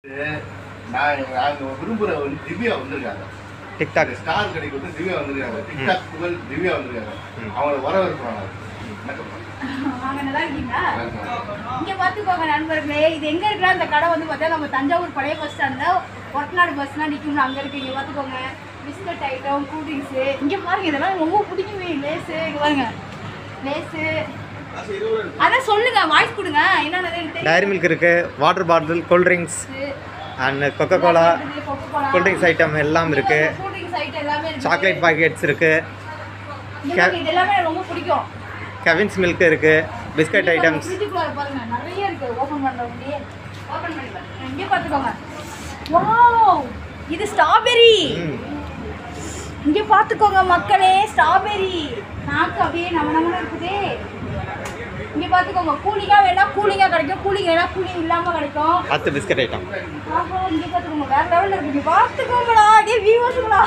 நான் நாங்க விரும்புற வந்து திவ்யா வந்திருக்காங்க டிக்டாக் ஸ்டார் கடைக்கு வந்து திவ்யா வந்திருக்காங்க டிக்டாக் புகழ் திவ்யா வந்திருக்காங்க ம். அவங்கள வரவேற்கிறாங்க வணக்கம் வாங்க நல்லா இருக்கீங்களா வணக்கம். இங்க பாத்துக்கோங்க நண்பர்களே இது எங்க இருக்குன்னா இந்த கடை வந்து பார்த்தா நம்ம தஞ்சாவூர் பழைய பஸ் ஸ்டாண்ட்ல ஒட்டநாடு பஸ்லாம் நிக்கும்ல அங்க இருக்கு இங்க பாத்துக்கோங்க பிஸ்கட் ஐட்டம் கூல் ட்ரிங்க்ஸ் இங்க பாருங்க இதெல்லாம் எனக்கு ரொம்ப பிடிக்குமே லேஸ் இங்க பாருங்க லேஸ் அதான் சொல்லுங்க வாய்ஸ் கொடுங்க என்னன்னு டைரி மில்க் இருக்கு water bottle cool drinks and Coca Cola cool drinks item எல்லாம் இருக்கு கூல் ட்ரிங்க்ஸ் ஐட்டம் எல்லாமே இருக்கு சாக்லேட் பாக்கெட்ஸ் இருக்கு இங்க பாருங்க, இது எல்லாமே எனக்கு ரொம்ப பிடிக்கும் கெவின்ஸ் மில்க் இருக்கு பிஸ்கட் ஐட்டம்ஸ் ஃப்ரிட்ஜுக்குள்ள பாருங்க நிறைய இருக்கு ஓபன் பண்ற முடியே ஓபன் பண்ணி பாருங்க இங்கே பாத்துக்கோங்க வாவ் இது ஸ்ட்ராபெரி இங்க பாத்துக்கோங்க மக்களே ஸ்ட்ராபெரி நாக்கு அப்படியே நம்ம நம்ம இருக்குதே இங்க பாத்துக்கோங்க கூலிங்கா வேணா கூலிங்கா கிடைக்கும் கூலிங் வேணா கூலிங் இல்லாம கிடைக்கும் பத்து பிஸ்கட் ஐட்டம் ஆஹா இங்க பாத்துக்கோங்க வேற லெவல்ல இருக்கு இங்க பாத்துக்கோங்கடா அப்படியே வியூவர்ஸ்ங்களா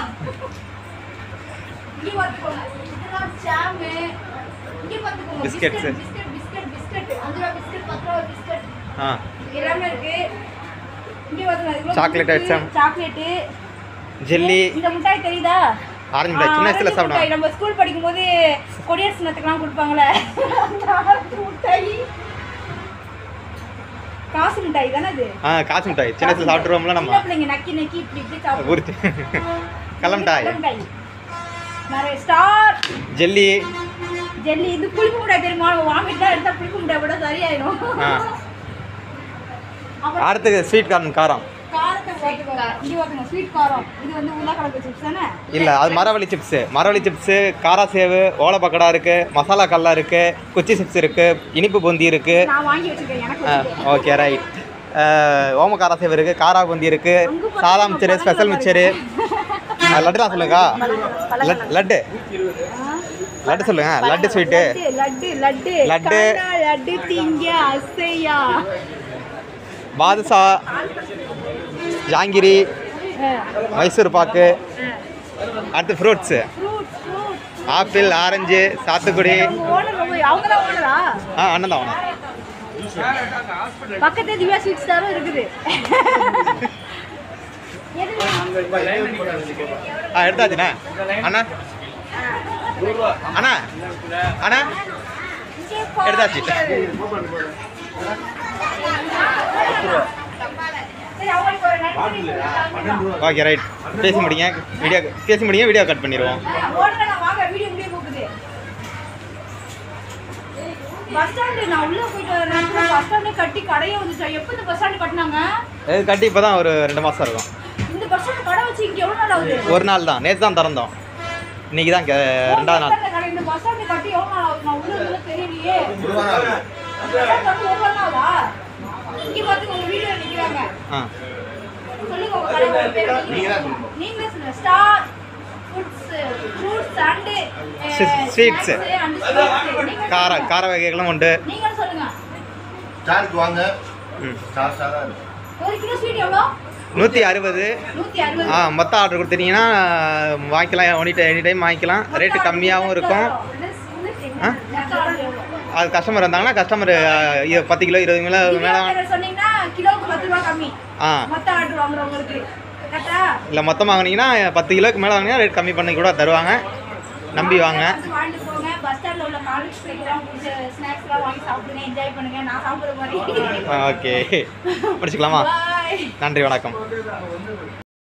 இங்க பாத்துக்கோங்க இதெல்லாம் ஜாமு இங்க பாத்துக்கோங்க Biscuits. Biscuit biscuit biscuit biscuit அஞ்சு ரூபா பிஸ்கட் பத்து ரூபா பிஸ்கட் ஆ எல்லாமே இருக்கு இங்க பாத்துக்கோங்க Chocolate item. சாக்லேட் ஜெல்லி இந்த முட்டாய் தெரியுதா ஆரஞ்சு மிட்டாய் சின்ன வயசுல ஆரஞ்சு சாப்பிடுவோம் முட்டாய். நம்ம ஸ்கூல் படிக்கும்போது கொடியர் சின்னத்துக்குலாம் கொடுப்பாங்களே அந்த ஆரஞ்சு முட்டாய் காசு மிட்டாய் தானே அது ஆ காசு மிட்டாய் சின்ன வயசுல சாப்பிட்ருவோம்ல நம்ம சின்ன பிள்ளைங்க நக்கி நக்கி இப்படி இப்படி சாப்பிடுவோம் ஊர்த்தி கடல மிட்டாய். கடல மிட்டாய். நிறைய ஸ்டார் ஜெல்லி ஜெல்லி இது புளிப்பு மிட்டாய் தெரியுமா வாமிட்டா எடுத்தா புளிப்பு மிட்டாய் கூட சரியாயிடும் ஆ அப்புறம் அடுத்து ஸ்வீட் கார்ன் காரம் காரத்தை போட்டுக்கோங்க இங்க பாத்துங்க ஸ்வீட் காரம் இது வந்து உருளைக்கிழங்கு சிப்ஸ் தானே இல்லை அது மரவள்ளி சிப்ஸு மரவள்ளி சிப்ஸு காரா சேவு ஓலை பக்கடா இருக்குது மசாலா கல்லா இருக்குது குச்சி சிப்ஸ் இருக்குது இனிப்பு பூந்தி இருக்குது நான் வாங்கி வச்சிருக்கேன் எனக்கு வச்சிருக்கேன். ஓகே ரைட் ஓம காரா சேவு இருக்குது காரா பூந்தி இருக்குது சாதா மிச்சரு ஸ்பெஷல் மிச்சரு லட்டுலாம் சொல்லுங்கக்கா லட் லட்டு லட்டு சொல்லுங்க லட்டு ஸ்வீட்டு லட்டு லட்டு லட்டு. காணா லட்டு திங்க அசையா பாதுஷா ஜாங்கிரி மைசூர் பாக்கு அடுத்து fruits fruit fruit apple orange சாத்துக்குடி ஓனர் ரொம்ப அவங்க தான் ஓனரா ஆ அண்ணன் தான் அவனா பக்கத்துல திவ்யா ஸ்வீட் ஸ்டாரும் இருக்குது எது ஆ எடுத்தாச்சுண்ணே அண்ணா அண்ணா அண்ணா இங்கே பாரு. எடுத்தாச்சு சரி, அவங்களுக்கு ஒரு நன்றி சொல்லிட்டாங்க. ஓகே ரைட் பேசி முடிங்க வீடியோ பேசி முடிங்க வீடியோ கட் பண்ணிடுவோம் ஓடுங்க, நான் வாங்க, வீடியோ முடிய போகுது. பஸ் ஸ்டாண்டு நான் உள்ள போயிட்டு வரேன் பஸ் ஸ்டாண்டு கட்டி கடையை வந்துச்சா எப்போ இந்த பஸ் ஸ்டாண்டு கட்டினாங்க இது கட்டி இப்போ தான் ஒரு ரெண்டு மாதம் இருக்கும் இந்த பஸ் ஸ்டாண்டு கடை வச்சு இங்க எவ்வளவு நாள் ஆகுது ஒரு நாள் தான் நேற்று தான் திறந்தோம் இன்னைக்கு தான் கே- ரெண்டாவது நாள் பஸ் ஸ்டாண்டு கடை, இந்த பஸ் ஸ்டாண்டு கட்டி எவ்வளவு நாள் ஆகுது நான் உள்ள இருந்தது தெரியலையே ஒரு வாரம் ஆகுது. பஸ் ஸ்டாண்டு கட்டி ஒரு நாளா இங்க பார்த்து உங்க வீடியோ நிக்கிறாங்க ஆ சொல்லுங்க உங்க கடை உங்க பேர் நீங்க தான் சொல்லணும். நீங்களே சொல்லுங்க star foods fruits and Sweets. And sweets கார கார வகைகளும் உண்டு நீங்க சொல்லுங்க ஸ்டாருக்கு வாங்க ம் ஸ்டார் ஸ்டாரா இருக்கு ஒரு கிலோ ஸ்வீட் எவ்வளோ நூற்றி அறுபது நூத்தி அறுபது ஆ மொத்த ஆர்டர் கொடுத்தீங்கன்னா வாங்கிக்கலாம் எனி டைம் எனி டைம் வாங்கிக்கலாம் ரேட்டு கம்மியாகவும் இருக்கும் ஆ? மொத்த ஆர்டர் எவ்வளோ? அது கஸ்டமர் வந்தாங்கன்னா கஸ்டமர் பத்து கிலோ இருபது கிலோ மேலே திவ்யா சொன்னீங்கன்னா கிலோவுக்கு பத்து ரூபா கம்மி ஆ மொத்த ஆர்டர் வாங்குறவங்களுக்கு கரெக்டா இல்லை மொத்தமாக வாங்கினீங்கன்னா பத்து கிலோக்கு மேலே வாங்கினா ரேட் கம்மி பண்ணி கூட தருவாங்க நம்பி வாங்க வந்து வாங்கிட்டு போங்க பஸ் ஸ்டாண்ட்ல உள்ள காலேஜ் போய்க்கலாம் பிடிச்ச ஸ்நாக்ஸ்லாம் வாங்கி சாப்பிடுங்க என்ஜாய் பண்ணுங்க நான் சாப்பிடுற மாதிரி ஓகே முடிச்சுக்கலாமா பாய் நன்றி வணக்கம்